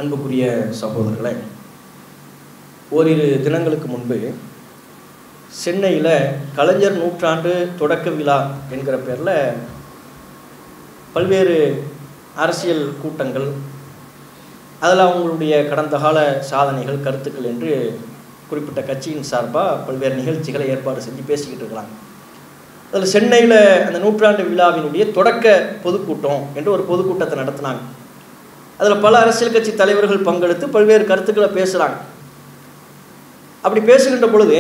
அன்புக்குரிய சகோதரர்களே ஓரிரு தினங்களுக்கு முன்பு சென்னையில் கலைஞர் நூற்றாண்டு தொடக்க விழா என்கிற பேரில் பல்வேறு அரசியல் கூட்டங்கள் அதில் அவங்களுடைய கடந்த கால சாதனைகள் கருத்துக்கள் என்று குறிப்பிட்ட கட்சியின் சார்பாக பல்வேறு நிகழ்ச்சிகளை ஏற்பாடு செஞ்சு பேசிக்கிட்டு இருக்கிறாங்க அதில் சென்னையில் அந்த நூற்றாண்டு விழாவினுடைய தொடக்க பொதுக்கூட்டம் என்று ஒரு பொதுக்கூட்டத்தை நடத்தினாங்க அதில் பல அரசியல் கட்சி தலைவர்கள் பங்கெடுத்து பல்வேறு கருத்துக்களை பேசுகிறாங்க அப்படி பேசுகின்ற பொழுது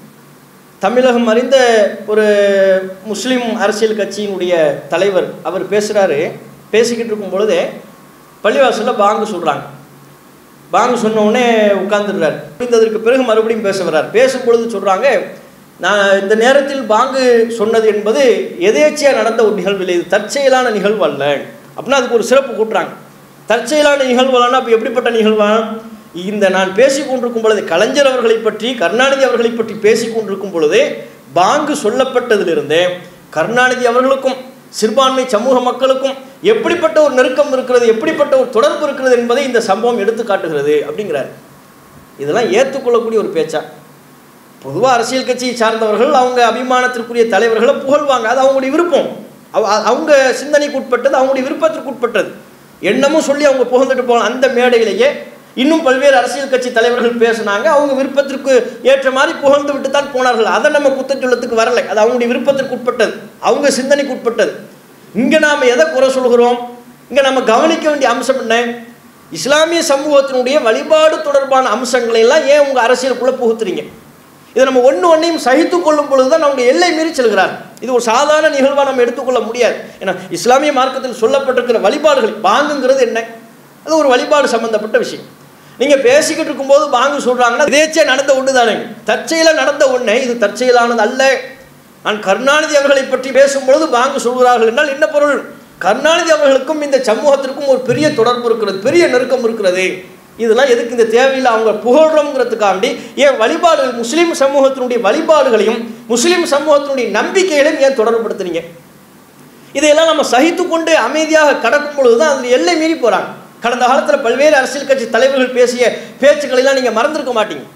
தமிழகம் அறிந்த ஒரு முஸ்லீம் அரசியல் கட்சியினுடைய தலைவர் அவர் பேசுகிறாரு பேசிக்கிட்டு இருக்கும் பொழுதே பள்ளிவாசலில் பாங்கு சொல்கிறாங்க பாங்கு சொன்ன உடனே உட்கார்ந்துடுறார் புரிந்ததற்கு பிறகு மறுபடியும் பேச வர்றார் பேசும் பொழுது சொல்கிறாங்க நான் இந்த நேரத்தில் பாங்கு சொன்னது என்பது எதேச்சியாக நடந்த ஒரு நிகழ்வு இல்லை இது தற்செயலான நிகழ்வு அல்ல அப்படின்னா அதுக்கு ஒரு சிறப்பு கூட்டுறாங்க தற்செயலான நிகழ்வுலான்னா அப்போ எப்படிப்பட்ட நிகழ்வா இந்த நான் பேசி கொண்டிருக்கும் பொழுது கலைஞர் அவர்களை பற்றி கருணாநிதி அவர்களை பற்றி பேசி கொண்டிருக்கும் பொழுது பாங்கு சொல்லப்பட்டதிலிருந்தே கருணாநிதி அவர்களுக்கும் சிறுபான்மை சமூக மக்களுக்கும் எப்படிப்பட்ட ஒரு நெருக்கம் இருக்கிறது எப்படிப்பட்ட ஒரு தொடர்பு இருக்கிறது என்பதை இந்த சம்பவம் எடுத்து காட்டுகிறது அப்படிங்கிறார் இதெல்லாம் ஏற்றுக்கொள்ளக்கூடிய ஒரு பேச்சா பொதுவாக அரசியல் கட்சியை சார்ந்தவர்கள் அவங்க அபிமானத்திற்குரிய தலைவர்களை புகழ்வாங்க அது அவங்களுடைய விருப்பம் அவங்க சிந்தனைக்கு உட்பட்டது அவங்களுடைய விருப்பத்திற்கு உட்பட்டது எண்ணமும் சொல்லி அவங்க புகழ்ந்துட்டு போகலாம் அந்த மேடையிலேயே இன்னும் பல்வேறு அரசியல் கட்சி தலைவர்கள் பேசினாங்க அவங்க விருப்பத்திற்கு ஏற்ற மாதிரி புகழ்ந்து விட்டு தான் போனார்கள் அதை நம்ம குத்தச்சொல்லத்துக்கு வரலை அது அவங்களுடைய விருப்பத்திற்கு உட்பட்டது அவங்க சிந்தனைக்கு உட்பட்டது இங்கே நாம் எதை குறை சொல்கிறோம் இங்கே நம்ம கவனிக்க வேண்டிய அம்சம் என்ன இஸ்லாமிய சமூகத்தினுடைய வழிபாடு தொடர்பான அம்சங்களை எல்லாம் ஏன் உங்கள் அரசியலுக்குள்ளே புகுத்துறீங்க இதை நம்ம ஒன்று ஒன்றையும் சகித்து கொள்ளும் பொழுது தான் நம்முடைய எல்லை மீறி செல்கிறார் இது ஒரு சாதாரண நிகழ்வாக நம்ம எடுத்துக்கொள்ள முடியாது ஏன்னா இஸ்லாமிய மார்க்கத்தில் சொல்லப்பட்டிருக்கிற வழிபாடுகள் பாங்குங்கிறது என்ன அது ஒரு வழிபாடு சம்பந்தப்பட்ட விஷயம் நீங்கள் பேசிக்கிட்டு இருக்கும்போது பாங்கு சொல்கிறாங்கன்னா இதேச்சே நடந்த ஒன்று தானே தற்செயலாக நடந்த ஒன்று இது தற்செயலானது அல்ல நான் கருணாநிதி அவர்களை பற்றி பேசும்பொழுது பாங்கு சொல்கிறார்கள் என்றால் என்ன பொருள் கருணாநிதி அவர்களுக்கும் இந்த சமூகத்திற்கும் ஒரு பெரிய தொடர்பு இருக்கிறது பெரிய நெருக்கம் இருக்கிறது இதெல்லாம் எதுக்கு இந்த தேவையில் அவங்க புகழ்றோங்கிறதுக்காண்டி ஏன் வழிபாடுகள் முஸ்லீம் சமூகத்தினுடைய வழிபாடுகளையும் முஸ்லீம் சமூகத்தினுடைய நம்பிக்கைகளையும் ஏன் தொடர்புபடுத்துறீங்க இதையெல்லாம் நம்ம சகித்து கொண்டு அமைதியாக கடக்கும் பொழுது தான் அதில் எல்லை மீறி போகிறாங்க கடந்த காலத்தில் பல்வேறு அரசியல் கட்சி தலைவர்கள் பேசிய பேச்சுக்களெல்லாம் நீங்கள் மறந்துருக்க மாட்டீங்க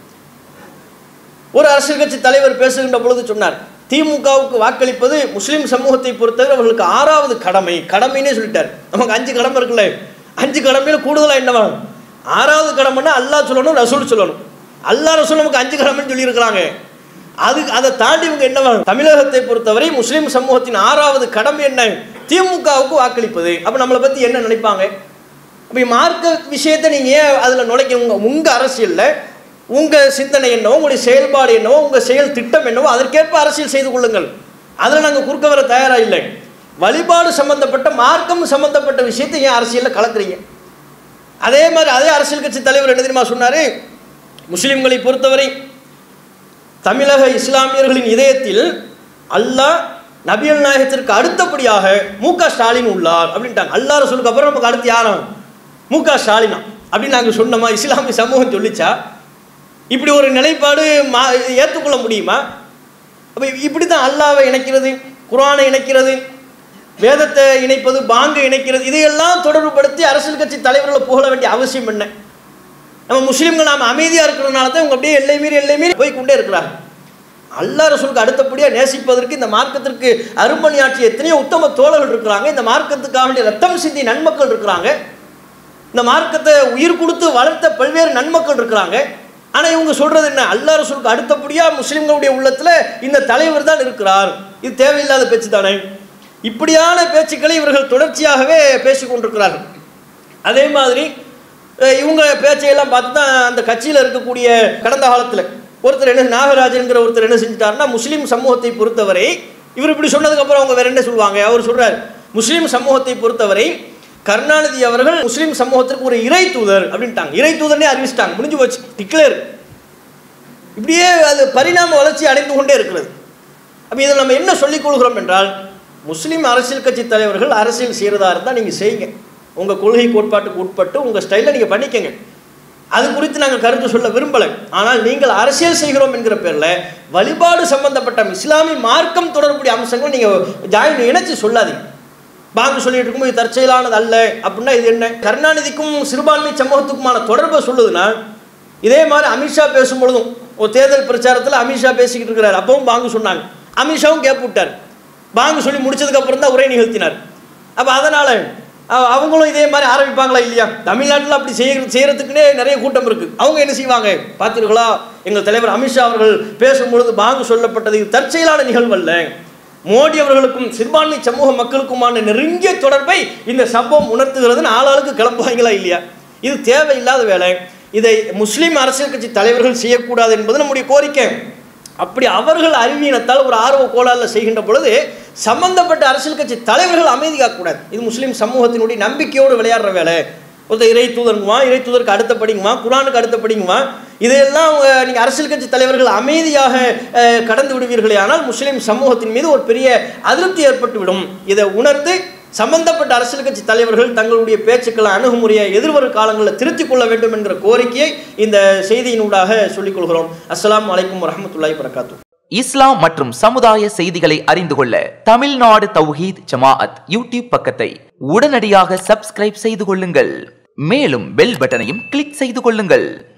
ஒரு அரசியல் கட்சி தலைவர் பேசுகின்ற பொழுது சொன்னார் திமுகவுக்கு வாக்களிப்பது முஸ்லீம் சமூகத்தை பொறுத்தவரை அவர்களுக்கு ஆறாவது கடமை கடமைன்னே சொல்லிட்டார் நமக்கு அஞ்சு கடமை இருக்குல்ல அஞ்சு கடமையில் கூடுதலாக என்னவா ஆறாவது கடமைன்னா அல்லாஹ் சொல்லணும் ரசூல் சொல்லணும் அல்லா ரசூல் நமக்கு அஞ்சு கடமைன்னு சொல்லியிருக்கிறாங்க அது அதை தாண்டி இவங்க என்னவா தமிழகத்தை பொறுத்தவரை முஸ்லீம் சமூகத்தின் ஆறாவது கடமை என்ன திமுகவுக்கு வாக்களிப்பது அப்போ நம்மளை பற்றி என்ன நினைப்பாங்க அப்போ மார்க்க விஷயத்தை நீங்கள் ஏன் அதில் நுழைக்க உங்கள் உங்கள் அரசியலில் உங்கள் சிந்தனை என்னவோ உங்களுடைய செயல்பாடு என்னவோ உங்கள் செயல் திட்டம் என்னவோ அதற்கேற்ப அரசியல் செய்து கொள்ளுங்கள் அதில் நாங்கள் குறுக்க வர தயாராக இல்லை வழிபாடு சம்பந்தப்பட்ட மார்க்கம் சம்பந்தப்பட்ட விஷயத்தை ஏன் அரசியலில் கலக்குறீங்க அதே மாதிரி அதே அரசியல் கட்சி தலைவர் என்ன தெரியுமா சொன்னார் முஸ்லீம்களை பொறுத்தவரை தமிழக இஸ்லாமியர்களின் இதயத்தில் அல்லாஹ் நபியல் நாயகத்திற்கு அடுத்தபடியாக மு க ஸ்டாலின் உள்ளார் அப்படின்ட்டாங்க அல்லா ரசூலுக்கு அப்புறம் நமக்கு அடுத்து யாரும் மு க ஸ்டாலினா அப்படின்னு நாங்கள் சொன்னோமா இஸ்லாமிய சமூகம் சொல்லிச்சா இப்படி ஒரு நிலைப்பாடு மா ஏற்றுக்கொள்ள முடியுமா அப்போ இப்படி தான் அல்லாவை இணைக்கிறது குரானை இணைக்கிறது வேதத்தை இணைப்பது பாங்கு இணைக்கிறது இதையெல்லாம் தொடர்புபடுத்தி அரசியல் கட்சி தலைவர்களை புகழ வேண்டிய அவசியம் என்ன நம்ம முஸ்லீம்கள் நாம் அமைதியாக இருக்கிறதுனால தான் இவங்க அப்படியே எல்லை மீறி எல்லை மீறி போய் கொண்டே இருக்கிறாங்க அல்லா ரசூலுக்கு அடுத்தபடியாக நேசிப்பதற்கு இந்த மார்க்கத்திற்கு அரும்பணியாற்றிய எத்தனையோ உத்தம தோழர்கள் இருக்கிறாங்க இந்த மார்க்கத்துக்காக வேண்டிய ரத்தம் சிந்தி நன்மக்கள் இருக்கிறாங்க இந்த மார்க்கத்தை உயிர் கொடுத்து வளர்த்த பல்வேறு நன்மக்கள் இருக்கிறாங்க ஆனால் இவங்க சொல்கிறது என்ன அல்லா ரசூலுக்கு அடுத்தபடியாக முஸ்லீம்களுடைய உள்ளத்தில் இந்த தலைவர் தான் இருக்கிறார் இது தேவையில்லாத பேச்சு தானே இப்படியான பேச்சுக்களை இவர்கள் தொடர்ச்சியாகவே பேசி கொண்டிருக்கிறார்கள் அதே மாதிரி இவங்க பேச்சையெல்லாம் பார்த்து தான் அந்த கட்சியில் இருக்கக்கூடிய கடந்த காலத்தில் ஒருத்தர் என்ன நாகராஜன்கிற ஒருத்தர் என்ன செஞ்சிட்டாருன்னா முஸ்லீம் சமூகத்தை பொறுத்தவரை இவர் இப்படி சொன்னதுக்கப்புறம் அவங்க வேற என்ன சொல்லுவாங்க அவர் சொல்கிறார் முஸ்லீம் சமூகத்தை பொறுத்தவரை கருணாநிதி அவர்கள் முஸ்லீம் சமூகத்திற்கு ஒரு இறை தூதர் அப்படின்ட்டாங்க இறை தூதர்னே அறிவிச்சிட்டாங்க முடிஞ்சு போச்சு டிக்ளேர் இப்படியே அது பரிணாம வளர்ச்சி அடைந்து கொண்டே இருக்கிறது அப்போ இதில் நம்ம என்ன சொல்லிக் கொள்கிறோம் என்றால் முஸ்லீம் அரசியல் கட்சி தலைவர்கள் அரசியல் செய்கிறதா இருந்தால் நீங்கள் செய்யுங்க உங்கள் கொள்கை கோட்பாட்டுக்கு உட்பட்டு உங்கள் ஸ்டைலில் நீங்கள் பண்ணிக்கங்க அது குறித்து நாங்கள் கருத்து சொல்ல விரும்பலை ஆனால் நீங்கள் அரசியல் செய்கிறோம் என்கிற பேரில் வழிபாடு சம்பந்தப்பட்ட இஸ்லாமிய மார்க்கம் தொடர்புடைய அம்சங்கள் நீங்கள் ஜாயின் இணைச்சு சொல்லாதீங்க பாங்கு சொல்லிட்டு இருக்கும்போது இது தற்செயலானது அல்ல அப்படின்னா இது என்ன கருணாநிதிக்கும் சிறுபான்மை சமூகத்துக்குமான தொடர்பை சொல்லுதுன்னா இதே மாதிரி அமித்ஷா பேசும் பொழுதும் ஒரு தேர்தல் பிரச்சாரத்தில் அமித்ஷா பேசிக்கிட்டு இருக்கிறார் அப்பவும் பாங்கு சொன்னாங்க அமித்ஷாவும் கேப் விட்டார் பாங்கு சொல்லி முடிச்சதுக்கு அப்புறம் தான் உரை நிகழ்த்தினார் அப்போ அதனால அ- அவங்களும் இதே மாதிரி ஆரம்பிப்பாங்களா இல்லையா தமிழ்நாட்டில் அப்படி செய்ய செய்யறதுக்குன்னே நிறைய கூட்டம் இருக்கு அவங்க என்ன செய்வாங்க பார்த்தீர்களா எங்கள் தலைவர் அமித்ஷா அவர்கள் பேசும்பொழுது பாங்கு சொல்லப்பட்டது இது தற்செயலான நிகழ்வு அல்ல மோடி அவர்களுக்கும் சிறுபான்மை சமூக மக்களுக்குமான நெருங்கிய தொடர்பை இந்த சம்பவம் உணர்த்துகிறதுன்னு ஆளாளுக்கு கிளம்புவாங்களா இல்லையா இது தேவையில்லாத வேலை இதை முஸ்லீம் அரசியல் கட்சி தலைவர்கள் செய்யக்கூடாது என்பது நம்முடைய கோரிக்கை அப்படி அவர்கள் அறிவீனத்தால் ஒரு ஆர்வ கோளாறில் செய்கின்ற பொழுது சம்பந்தப்பட்ட அரசியல் கட்சி தலைவர்கள் அமைதி காக்கக்கூடாது இது முஸ்லீம் சமூகத்தினுடைய நம்பிக்கையோடு விளையாடுற வேலை ஒருத்தர் இறை தூதருங்குவான் இறை தூதருக்கு அடுத்த படிங்குவான் குரானுக்கு அடுத்த படிங்குவான் இதையெல்லாம் அஹ், நீங்க அரசியல் கட்சி தலைவர்கள் அமைதியாக அஹ், கடந்து விடுவீர்களே ஆனால் முஸ்லீம் சமூகத்தின் மீது ஒரு பெரிய அதிருப்தி ஏற்பட்டுவிடும் இதை உணர்ந்து சம்பந்தப்பட்ட அரசியல் கட்சி தலைவர்கள் தங்களுடைய பேச்சுக்களை அணுகுமுறையை எதிர்வரும் காலங்களில் திருத்திக் கொள்ள வேண்டும் என்கிற கோரிக்கையை இந்த செய்தியினூடாக சொல்லிக் கொள்கிறோம் அஸ்ஸலாமு அலைக்கும் வரஹ்மத்துல்லாஹி வரகாத்து இஸ்லாம் மற்றும் சமுதாய செய்திகளை அறிந்து கொள்ள தமிழ்நாடு தௌஹீத் ஜமாஅத் யூடியூப் பக்கத்தை உடனடியாக சப்ஸ்கிரைப் செய்து கொள்ளுங்கள் மேலும் பெல் பட்டனையும் கிளிக் செய்து கொள்ளுங்கள்